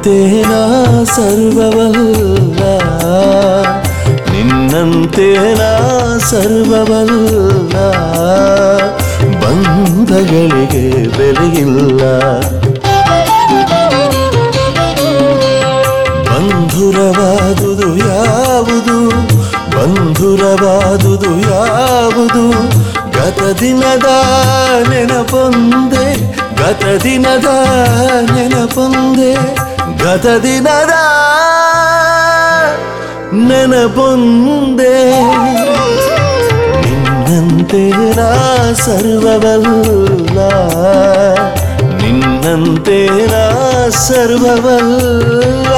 ನಿನ್ನಂತೆ ನಾ ಸರ್ವವಲ್ಲ ನಿನ್ನಂತೆ ನಾ ಸರ್ವವಲ್ಲ ಬಂಧಗಳಿಗೆ ಬೆಲೆಯಿಲ್ಲ ಬಂಧುರವಾದುದು ಯಾವುದು ಬಂಧುರವಾದುದು ಯಾವುದು ಗತ ದಿನದ ನೆನಪೊಂದೆ ಗತ ದಿನದ ನೆನಪೊಂದೆ ಗತ ದಿನದ ನೆನಪೊಂದೆ ನಿನ್ನಂತೆ ನಾ ಸರ್ವವಲ್ಲ ನಿನ್ನಂತೆ ನಾ ಸರ್ವವಲ್ಲ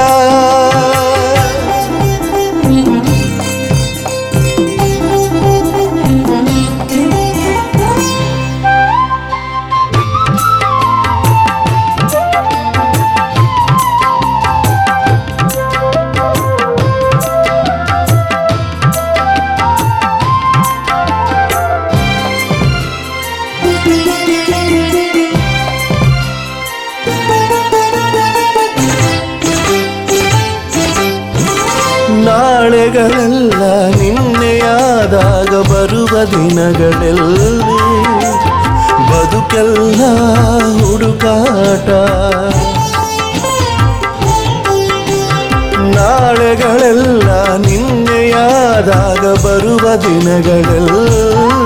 ನಾಳೆಗಳೆಲ್ಲ ನಿನ್ನೆಯಾದಾಗ ಬರುವ ದಿನಗಳೆಲ್ಲಿ ಬದುಕೆಲ್ಲ ಹುಡುಕಾಟ ನಾಳೆಗಳೆಲ್ಲ ನಿನ್ನೆಯಾದಾಗ ಬರುವ ದಿನಗಳಲ್ಲಿ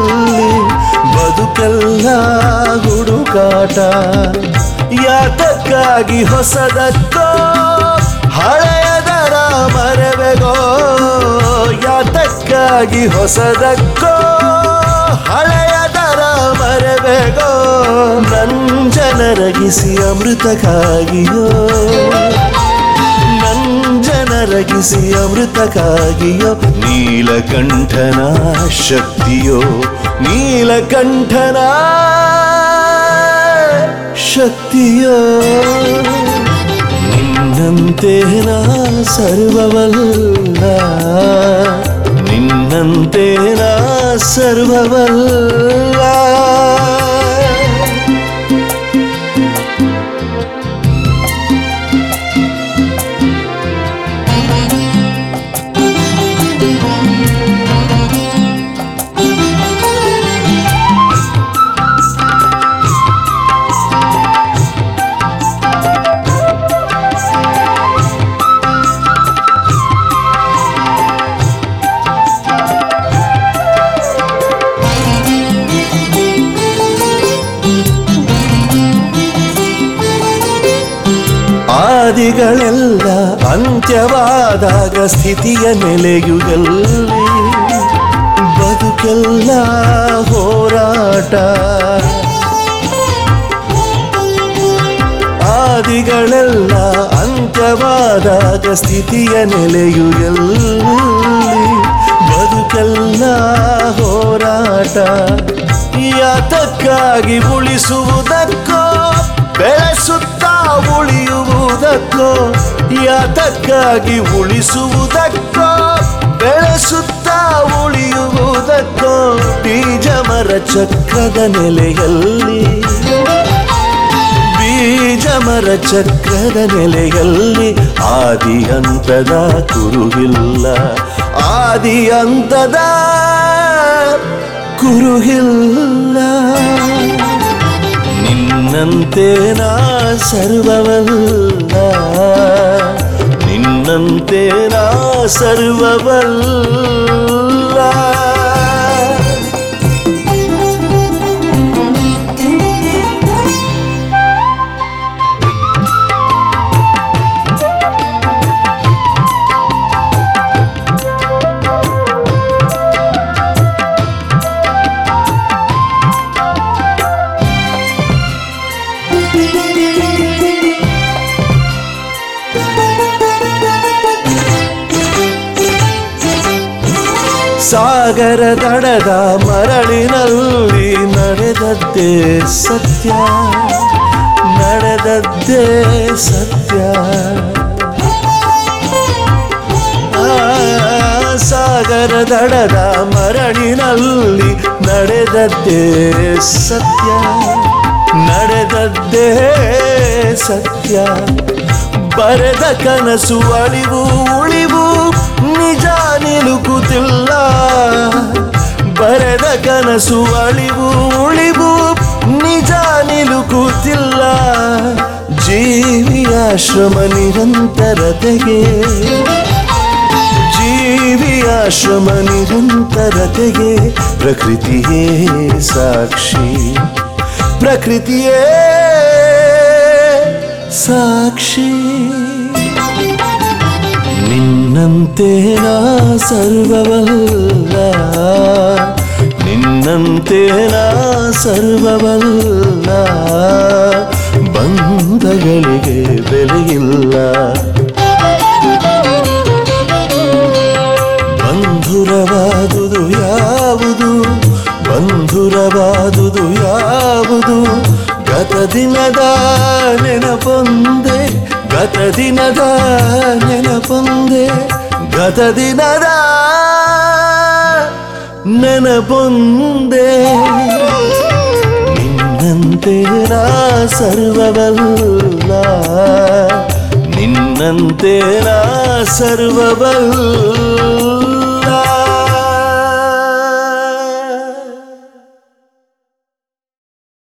ಬದುಕೆಲ್ಲ ಹುಡುಕಾಟ ಯಾತಕ್ಕಾಗಿ ಹೊಸದಕ್ಕೋ ಹಳೆಯದರ ಮರವೆಗೋ ಯಾತಕ್ಕಾಗಿ ಹೊಸದಕ್ಕೋ ಹಳೆಯದರ ಮರವೆಗೋ ನಂಜನರಗಿಸಿ ಅಮೃತಕ್ಕಾಗಿಯೋ ನಂಜನರಗಿಸಿ ಅಮೃತಕ್ಕಾಗಿಯೋ ನೀಲಕಂಠನ ಶಕ್ತಿಯೋ ನೀಲಕಂಠನ ಶಕ್ತಿಯೋ ನಿನ್ನಂತೆ ನಾ ಸರ್ವವಲ್ಲ ನಿನ್ನಂತೆ ನಾ ಸರ್ವವಲ್ಲ ಆದಿಗಳೆಲ್ಲ ಅಂತ್ಯವಾದಾಗ ಸ್ಥಿತಿಯ ನೆಲೆಯುಗಲ್ಲಿ ಬದುಕೆಲ್ಲ ಹೋರಾಟ ಆದಿಗಳೆಲ್ಲ ಅಂತ್ಯವಾದಾಗ ಸ್ಥಿತಿಯ ನೆಲೆಯುಗಲ್ಲಿ ಬದುಕೆಲ್ಲ ಹೋರಾಟ ಯಾತಕ್ಕಾಗಿ ಉಳಿಸುವುದಕ್ಕೋ ಬೆಳೆಸುತ್ತಾ ಉಳಿಯುವುದಕ್ಕೋ ಯಾತಕ್ಕಾಗಿ ಉಳಿಸುವುದಕ್ಕೋ ಬೆಳೆಸುತ್ತಾ ಉಳಿಯುವುದಕ್ಕೋ ಬೀಜ ಮರ ಚಕ್ರದ ನೆಲೆಯಲ್ಲಿ ಬೀಜ ಮರ ಚಕ್ರದ ನೆಲೆಯಲ್ಲಿ ಆದಿ ಅಂತದ ಕುರುಹಿಲ್ಲ ಆದಿ ಅಂತದ ಕುರುಹಿಲ್ಲ ನಿನ್ನಂತೆ ನಾ ಸರ್ವವಲ್ಲ ನಿನ್ನಂತೆ ನಾ ಸರ್ವವಲ್ಲ ಸಾಗರ ದಡದ ಮರಳಿನಲ್ಲಿ ನಡೆದದ್ದೇ ಸತ್ಯ ನಡೆದದ್ದೇ ಸತ್ಯ ಆ, ಸಾಗರ ದಡದ ಮರಳಿನಲ್ಲಿ ನಡೆದದ್ದೇ ಸತ್ಯ ನಡೆದದ್ದೇ ಸತ್ಯ ಬರೆದ ಕನಸು ಅಳಿವು ಉಳಿವು ನಿಜ ನಿಲುಕುತ್ತಿಲ್ಲ ಬರೆದ ಕನಸು ಅಳಿವು ಉಳಿವು ನಿಜ ನಿಲುಕುತ್ತಿಲ್ಲ ಜೀವಿಯಾಶ್ರಮ ನಿರಂತರತೆಗೆ ಜೀವಿಯಾಶ್ರಮ ನಿರಂತರತೆಗೆ ಪ್ರಕೃತಿಯೇ ಸಾಕ್ಷಿ ಪ್ರಕೃತಿಯೇ ಸಾಕ್ಷಿ ನಿನ್ನಂತೆ ನಾ ಸರ್ವವಲ್ಲ ನಿನ್ನಂತೆ ನಾ ಸರ್ವವಲ್ಲ ಬಂಧಗಳಿಗೆ ಬೆಲೆಯಿಲ್ಲ ಬಂಧುರವಾದುದು ಯಾವುದು ಬಂಧುರವಾದುದು ಯಾವುದು ಗತ ದಿನದ ನೆನಪೊಂದೆ ಗತ ದಿನದ ನೆನಪೊಂದೆ ಗತ ದಿನದ ನೆನಪೊಂದೆ ನಿನ್ನಂತೆ ನಾ ಸರ್ವವಲ್ಲ ನಿನ್ನಂತೆ ನಾ ಸರ್ವವಲ್ಲ